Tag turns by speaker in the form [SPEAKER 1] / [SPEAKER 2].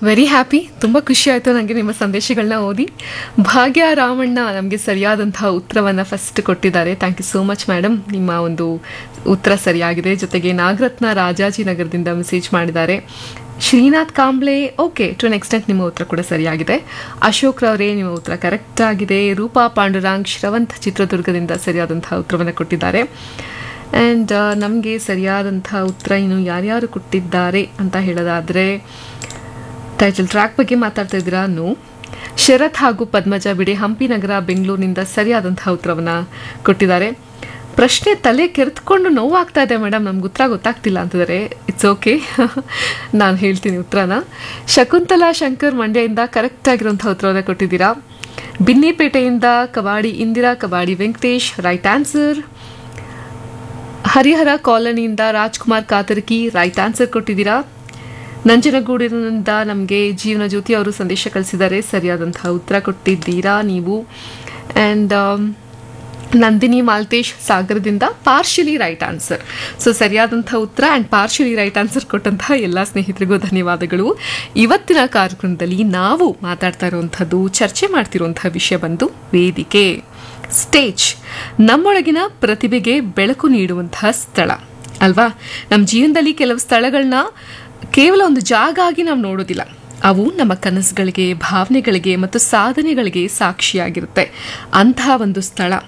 [SPEAKER 1] very happy ತುಂಬ ಖುಷಿ ಆಯಿತು ನನಗೆ ನಿಮ್ಮ ಸಂದೇಶಗಳನ್ನ ಓದಿ ಭಾಗ್ಯ ರಾಮಣ್ಣ ನಮಗೆ ಸರಿಯಾದಂತಹ ಉತ್ತರವನ್ನು ಫಸ್ಟ್ ಕೊಟ್ಟಿದ್ದಾರೆ thank you so much madam ನಿಮ್ಮ ಒಂದು ಉತ್ತರ ಸರಿಯಾಗಿದೆ ಜೊತೆಗೆ ನಾಗರತ್ನ ರಾಜಾಜಿನಗರದಿಂದ ಮೆಸೇಜ್ ಮಾಡಿದ್ದಾರೆ Srinath Kamble okay to next extent ನಿಮ್ಮ ಉತ್ತರ ಕೂಡ ಸರಿಯಾಗಿದೆ ಅಶೋಕ್ ರವರೇ ನಿಮ್ಮ ಉತ್ತರ ಕರೆಕ್ಟ್ ಆಗಿದೆ ರೂಪಾ ಪಾಂಡುರಾಂಗ್ ಶ್ರವಂತ್ ಚಿತ್ರದುರ್ಗದಿಂದ ಸರಿಯಾದಂತಹ ಉತ್ತರವನ್ನು ಕೊಟ್ಟಿದ್ದಾರೆ ಆ್ಯಂಡ್ ನಮಗೆ ಸರಿಯಾದಂಥ ಉತ್ತರ ಇನ್ನು ಯಾರ್ಯಾರು ಕೊಟ್ಟಿದ್ದಾರೆ ಅಂತ ಹೇಳೋದಾದರೆ ಟೈಟಲ್ ಟ್ರ್ಯಾಕ್ ಬಗ್ಗೆ ಮಾತಾಡ್ತಾ ಇದ್ದೀರಾ ನು ಶರತ್ ಹಾಗೂ ಪದ್ಮಜ ಬಿಡಿ ಹಂಪಿ ನಗರ ಬೆಂಗಳೂರಿನಿಂದ ಸರಿಯಾದಂತಹ ಉತ್ತರವನ್ನು ಕೊಟ್ಟಿದ್ದಾರೆ ಪ್ರಶ್ನೆ ತಲೆ ಕೆರೆದುಕೊಂಡು ನೋವಾಗ್ತಾ ಇದೆ ಮೇಡಮ್ ನಮ್ಗೆ ಉತ್ತರ ಗೊತ್ತಾಗ್ತಿಲ್ಲ ಅಂತಿದ್ದಾರೆ ಇಟ್ಸ್ ಓಕೆ ನಾನು ಹೇಳ್ತೀನಿ ಉತ್ತರನ ಶಕುಂತಲಾ ಶಂಕರ್ ಮಂಡ್ಯದಿಂದ ಕರೆಕ್ಟ್ ಆಗಿರುವಂಥ ಉತ್ತರವನ್ನು ಕೊಟ್ಟಿದ್ದೀರಾ ಬಿನ್ನಿಪೇಟೆಯಿಂದ ಕಬಾಡಿ ಇಂದಿರಾ ಕಬಾಡಿ ವೆಂಕಟೇಶ್ ರೈಟ್ ಆನ್ಸರ್ ಹರಿಹರ ಕಾಲೋನಿಯಿಂದ ರಾಜ್ಕುಮಾರ್ ಕಾತರ್ಕಿ ರೈಟ್ ಆನ್ಸರ್ ಕೊಟ್ಟಿದ್ದೀರಾ ನಂಜನಗೂಡಿನಿಂದ ನಮಗೆ ಜೀವನ ಜ್ಯೋತಿ ಅವರು ಸಂದೇಶ ಕಳಿಸಿದ್ದಾರೆ ಸರಿಯಾದಂತಹ ಉತ್ತರ ಕೊಟ್ಟಿದ್ದೀರಾ ನೀವು ಆ್ಯಂಡ್ ನಂದಿನಿ ಮಾಲ್ತೇಶ್ ಸಾಗರದಿಂದ ಪಾರ್ಷಿಯಲಿ ರೈಟ್ ಆನ್ಸರ್ ಸೊ ಸರಿಯಾದಂಥ ಉತ್ತರ ಆ್ಯಂಡ್ ಪಾರ್ಷಿಯಲಿ ರೈಟ್ ಆನ್ಸರ್ ಕೊಟ್ಟಂತಹ ಎಲ್ಲ ಸ್ನೇಹಿತರಿಗೂ ಧನ್ಯವಾದಗಳು ಇವತ್ತಿನ ಕಾರ್ಯಕ್ರಮದಲ್ಲಿ ನಾವು ಮಾತಾಡ್ತಾ ಇರುವಂಥದ್ದು ಚರ್ಚೆ ಮಾಡ್ತಿರುವಂತಹ ವಿಷಯ ಬಂದು ವೇದಿಕೆ ಸ್ಟೇಜ್ ನಮ್ಮೊಳಗಿನ ಪ್ರತಿಭೆಗೆ ಬೆಳಕು ನೀಡುವಂತಹ ಸ್ಥಳ ಅಲ್ವಾ ನಮ್ಮ ಜೀವನದಲ್ಲಿ ಕೆಲವು ಸ್ಥಳಗಳನ್ನ ಕೇವಲ ಒಂದು ಜಾಗ ಆಗಿ ನಾವು ನೋಡೋದಿಲ್ಲ ಅವು ನಮ್ಮ ಕನಸುಗಳಿಗೆ ಭಾವನೆಗಳಿಗೆ ಮತ್ತು ಸಾಧನೆಗಳಿಗೆ ಸಾಕ್ಷಿಯಾಗಿರುತ್ತೆ ಅಂತಹ ಒಂದು ಸ್ಥಳ